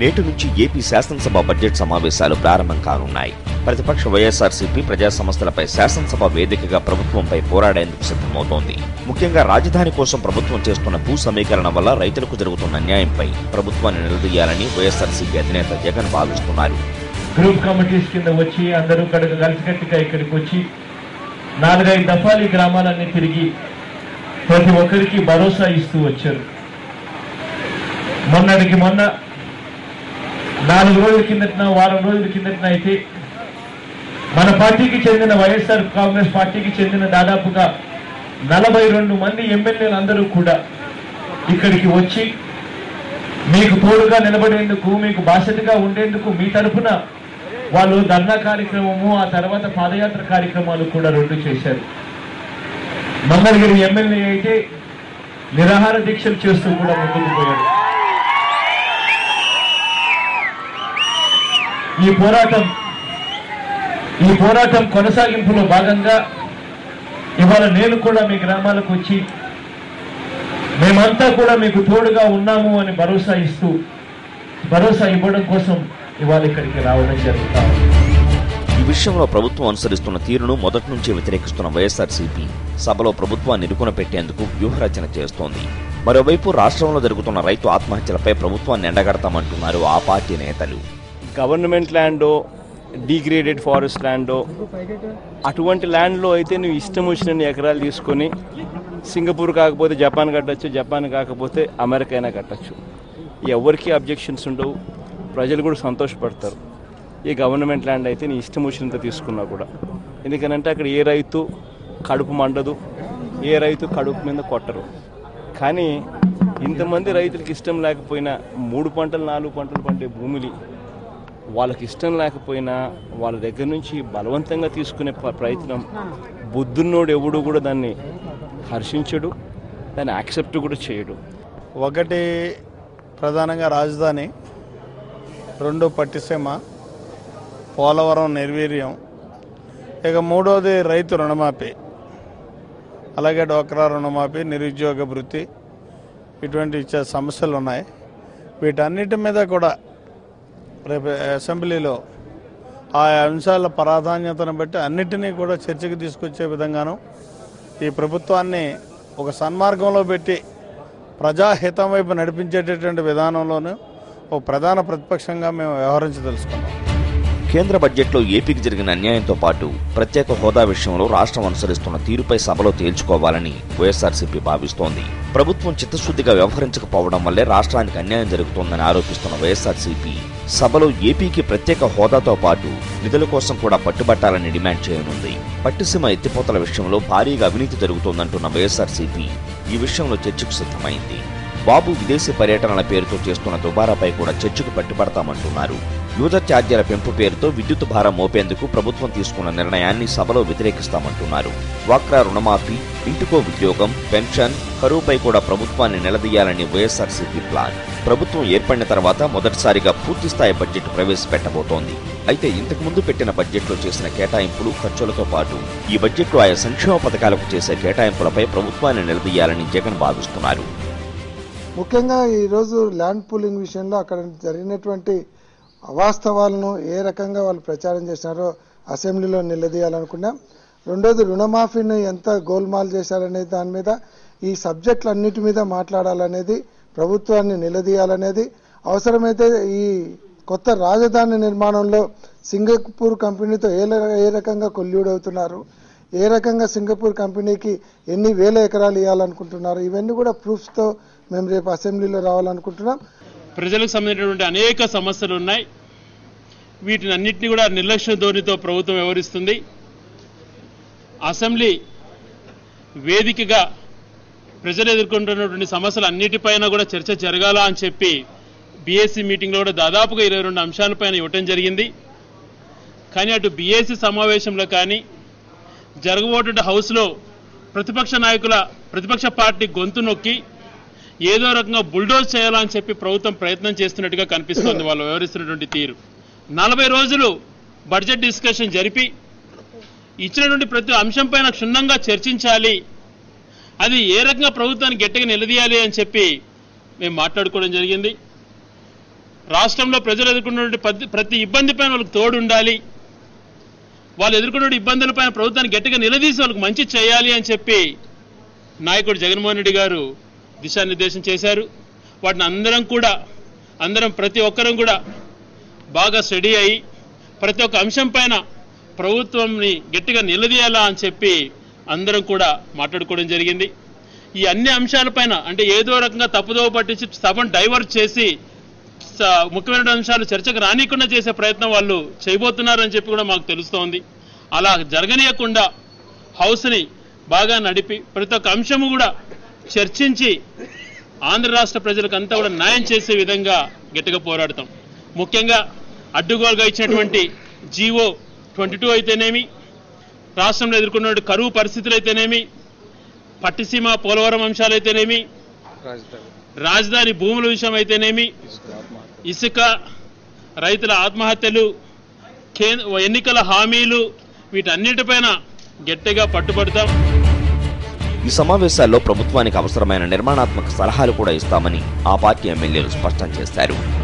నేటి నుంచి ఏపీ శాసనసభ బడ్జెట్ సమావేశాలు ప్రారంభం కానున్నాయి ప్రతిపక్ష వైఎస్ఆర్సీపీ ప్రజా సమస్యలపై శాసనసభ వేదికగా ప్రభుత్వంపై పోరాడేందుకు సిద్ధమవుతోంది ముఖ్యంగా రాజధాని కోసం ప్రభుత్వం చేస్తున్న భూ సమీకరణ వల్ల రైతులకు జరుగుతున్న అన్యాయంపై ప్రభుత్వాన్ని నిలదీయాలని వైఎస్ఆర్సీపీ అధినేత జగన్ భావిస్తున్నారు గ్రూప్ కమిటీస్ కింద వచ్చి అందరూ కడుగు కలిసికట్టుగా ఇక్కడికి వచ్చి నాలుగైదు దఫాలు ఈ గ్రామాలన్నీ తిరిగి ప్రతి ఒక్కరికి భరోసా ఇస్తూ వచ్చారు మొన్నటికి మొన్న నాలుగు రోజుల కిందటిన వారం రోజుల కిందటిన అయితే మన పార్టీకి చెందిన వైఎస్ఆర్ కాంగ్రెస్ పార్టీకి చెందిన దాదాపుగా నలభై రెండు మంది ఎమ్మెల్యేలు అందరూ కూడా ఇక్కడికి వచ్చి మీకు తోడుగా నిలబడేందుకు మీకు బాధ్యతగా ఉండేందుకు మీ తరఫున వాళ్ళు ధర్నా కార్యక్రమము ఆ తర్వాత పాదయాత్ర కార్యక్రమాలు కూడా రెండు చేశారు మంగళగిరి ఎమ్మెల్యే అయితే నిరాహార దీక్షలు చేస్తూ కూడా ముందుకు పోయాడు ఈ పోరాటం ఈ పోరాటం కొనసాగింపులో భాగంగా ఇవాళ నేను కూడా మీ గ్రామాలకు వచ్చి మేమంతా కూడా మీకు తోడుగా ఉన్నాము అని భరోసా ఇస్తూ భరోసా ఇవ్వడం కోసం ఇవాళ ఇక్కడికి రావడం జరుగుతా ఉంది. ఈ విషయంలో ప్రభుత్వం అనుసరిస్తున్న తీరును మొదటి నుంచే వ్యతిరేకిస్తున్న వైఎస్ఆర్సీపీ సభలో ప్రభుత్వాన్ని ఇరుకున పెట్టేందుకు వ్యూహరచన చేస్తోంది మరోవైపు రాష్ట్రంలో జరుగుతున్న రైతు ఆత్మహత్యలపై ప్రభుత్వాన్ని ఎండగడతామంటున్నారు ఆ పార్టీ నేతలు గవర్నమెంట్ ల్యాండో డీగ్రేడెడ్ ఫారెస్ట్ ల్యాండో అటువంటి ల్యాండ్లో అయితే నువ్వు ఇష్టం వచ్చిన ఎకరాలు తీసుకొని సింగపూర్ కాకపోతే జపాన్ కట్టచ్చు జపాన్ కాకపోతే అమెరికా అయినా కట్టచ్చు ఎవరికి అబ్జెక్షన్స్ ఉండవు ప్రజలు కూడా సంతోషపడతారు ఈ గవర్నమెంట్ ల్యాండ్ అయితే నీ ఇష్టం వచ్చినంత తీసుకున్నా కూడా ఎందుకనంటే అక్కడ ఏ రైతు కడుపు మండదు ఏ రైతు కడుపు మీద కొట్టరు కానీ ఇంతమంది రైతులకు ఇష్టం లేకపోయినా మూడు పంటలు నాలుగు పంటలు పండే భూములు వాళ్ళకి ఇష్టం లేకపోయినా వాళ్ళ దగ్గర నుంచి బలవంతంగా తీసుకునే ప- ప్రయత్నం బుద్ధున్నోడు ఎవడు కూడా దాన్ని హర్షించడు దాన్ని యాక్సెప్ట్ కూడా చేయడు ఒకటి ప్రధానంగా రాజధాని రెండు పట్టిసీమ పోలవరం నిర్వీర్యం ఇక మూడోది రైతు రుణమాఫీ అలాగే డోక్రా రుణమాఫీ నిరుద్యోగ భృతి ఇటువంటి ఇచ్చే సమస్యలు ఉన్నాయి వీటన్నిటి మీద కూడా రేపు అసెంబ్లీలో ఆ అంశాల ప్రాధాన్యతను బట్టి అన్నిటినీ కూడా చర్చకు తీసుకొచ్చే విధంగాను ఈ ప్రభుత్వాన్ని ఒక సన్మార్గంలో పెట్టి ప్రజాహితం వైపు నడిపించేటటువంటి విధానంలోనూ ఒక ప్రధాన ప్రతిపక్షంగా మేము వ్యవహరించదలుచుకున్నాం కేంద్ర బడ్జెట్లో ఏపీకి జరిగిన అన్యాయంతో పాటు ప్రత్యేక హోదా విషయంలో రాష్ట్రం అనుసరిస్తున్న తీరుపై సభలో తేల్చుకోవాలని వైఎస్ఆర్సీపీ భావిస్తోంది ప్రభుత్వం చిత్తశుద్ధిగా వ్యవహరించకపోవడం వల్లే రాష్ట్రానికి అన్యాయం జరుగుతోందని ఆరోపిస్తున్న వైఎస్ఆర్సీపీ సభలో ఏపీకి ప్రత్యేక హోదాతో పాటు నిధుల కోసం కూడా పట్టుబట్టాలని డిమాండ్ చేయనుంది పట్టిసీమ ఎత్తిపోతల విషయంలో భారీగా అవినీతి జరుగుతోందంటున్న వైఎస్ఆర్సీపీ ఈ విషయంలో చర్చకు సిద్ధమైంది బాబు విదేశీ పర్యటనల పేరుతో చేస్తున్న దుబారాపై కూడా చర్చకు పట్టుబడతామంటున్నారు యూజర్ ఛార్జీల పెంపు పేరుతో విద్యుత్ భారం మోపేందుకు ప్రభుత్వం తీసుకున్న నిర్ణయాన్ని సభలో వ్యతిరేకిస్తామంటున్నారు వాక్రా రుణమాఫీ ఇంటికో ఉద్యోగం పెన్షన్ కరువుపై కూడా ప్రభుత్వాన్ని నిలదీయాలని వైఎస్ఆర్సీపీ ప్లాన్ ప్రభుత్వం ఏర్పడిన తర్వాత మొదటిసారిగా పూర్తిస్థాయి బడ్జెట్ ప్రవేశపెట్టబోతోంది అయితే ఇంతకు ముందు పెట్టిన బడ్జెట్లో చేసిన కేటాయింపులు ఖర్చులతో పాటు ఈ బడ్జెట్లో ఆయా సంక్షేమ పథకాలకు చేసే కేటాయింపులపై ప్రభుత్వాన్ని నిలదీయాలని జగన్ భావిస్తున్నారు ముఖ్యంగా ఈరోజు ల్యాండ్ పూలింగ్ విషయంలో అక్కడ జరిగినటువంటి అవాస్తవాలను ఏ రకంగా వాళ్ళు ప్రచారం చేసినారో అసెంబ్లీలో నిలదీయాలనుకున్నాం రెండోది రుణమాఫీని ఎంత గోల్మాల్ చేశారనే దాని మీద ఈ సబ్జెక్టులు అన్నిటి మీద మాట్లాడాలనేది ప్రభుత్వాన్ని నిలదీయాలనేది అవసరమైతే ఈ కొత్త రాజధాని నిర్మాణంలో సింగపూర్ కంపెనీతో ఏ ల- ఏ రకంగా కొల్యూడవుతున్నారు ఏ రకంగా సింగపూర్ కంపెనీకి ఎన్ని వేల ఎకరాలు ఇవ్వాలనుకుంటున్నారు ఇవన్నీ కూడా ప్రూఫ్స్తో మేము రేపు అసెంబ్లీలో రావాలనుకుంటున్నాం ప్రజలకు సంబంధించినటువంటి అనేక సమస్యలు ఉన్నాయి వీటిని అన్నింటినీ కూడా నిర్లక్ష్య ధోరణితో ప్రభుత్వం వ్యవహరిస్తుంది అసెంబ్లీ వేదికగా ప్రజలు ఎదుర్కొంటున్నటువంటి సమస్యలు అన్నిటిపైన కూడా చర్చ జరగాల అని చెప్పి బీఎస్సీ మీటింగ్లో కూడా దాదాపుగా ఇరవై రెండు అంశాలపైన ఇవ్వటం జరిగింది కానీ అటు బీఎస్సీ సమావేశంలో కానీ జరగబోతున్న హౌస్లో ప్రతిపక్ష నాయకుల ప్రతిపక్ష పార్టీ గొంతు నొక్కి ఏదో రకంగా బుల్డోజ్ చేయాలని చెప్పి ప్రభుత్వం ప్రయత్నం చేస్తున్నట్టుగా కనిపిస్తోంది వాళ్ళు వ్యవహరిస్తున్నటువంటి తీరు నలభై రోజులు బడ్జెట్ డిస్కషన్ జరిపి ఇచ్చినటువంటి ప్రతి అంశంపైన క్షుణ్ణంగా చర్చించాలి అది ఏ రకంగా ప్రభుత్వాన్ని గట్టిగా నిలదీయాలి అని చెప్పి మేము మాట్లాడుకోవడం జరిగింది రాష్ట్రంలో ప్రజలు ఎదుర్కొన్నటువంటి ప్రతి- ప్రతి ఇబ్బంది పైన వాళ్ళకి తోడు ఉండాలి వాళ్ళు ఎదుర్కొన్న ఇబ్బందులపైన ప్రభుత్వాన్ని గట్టిగా నిలదీసి వాళ్ళకి మంచి చేయాలి అని చెప్పి నాయకుడు జగన్మోహన్ రెడ్డి గారు దిశానిర్దేశం చేశారు వాటిని అందరం కూడా అందరం ప్రతి ఒక్కరం కూడా బాగా స్టడీ అయి ప్రతి ఒక్క అంశం పైన ప్రభుత్వంని గట్టిగా నిలదీయాలా అని చెప్పి అందరం కూడా మాట్లాడుకోవడం జరిగింది ఈ అన్ని అంశాలపైన అంటే ఏదో రకంగా తప్పుదోవ పట్టించి సభను డైవర్ట్ చేసి స- ముఖ్యమైన అంశాలు చర్చకు రానికుండా చేసే ప్రయత్నం వాళ్ళు చేయబోతున్నారని చెప్పి కూడా మాకు తెలుస్తోంది అలా జరగనీయకుండా హౌస్ని బాగా నడిపి ప్రతి ఒక్క అంశము కూడా చర్చించి ఆంధ్ర రాష్ట్ర ప్రజలకు అంతా కూడా న్యాయం చేసే విధంగా గట్టిగా పోరాడతాం ముఖ్యంగా అడ్డుగోలుగా ఇచ్చినటువంటి జీవో ట్వంటీ టూ అయితేనేమి రాష్ట్రంలో ఎదుర్కొన్న కరువు పరిస్థితులు అయితేనేమి పట్టిసీమ పోలవరం అంశాలైతేనేమి రాజధాని భూముల విషయం అయితేనేమి ఇసుక రైతుల ఆత్మహత్యలు కేంద్ర ఎన్నికల హామీలు వీటన్నిటిపైన గట్టిగా పట్టుబడతాం ఈ సమావేశాల్లో ప్రభుత్వానికి అవసరమైన నిర్మాణాత్మక సలహాలు కూడా ఇస్తామని ఆ పార్టీ ఎమ్మెల్యేలు స్పష్టం చేశారు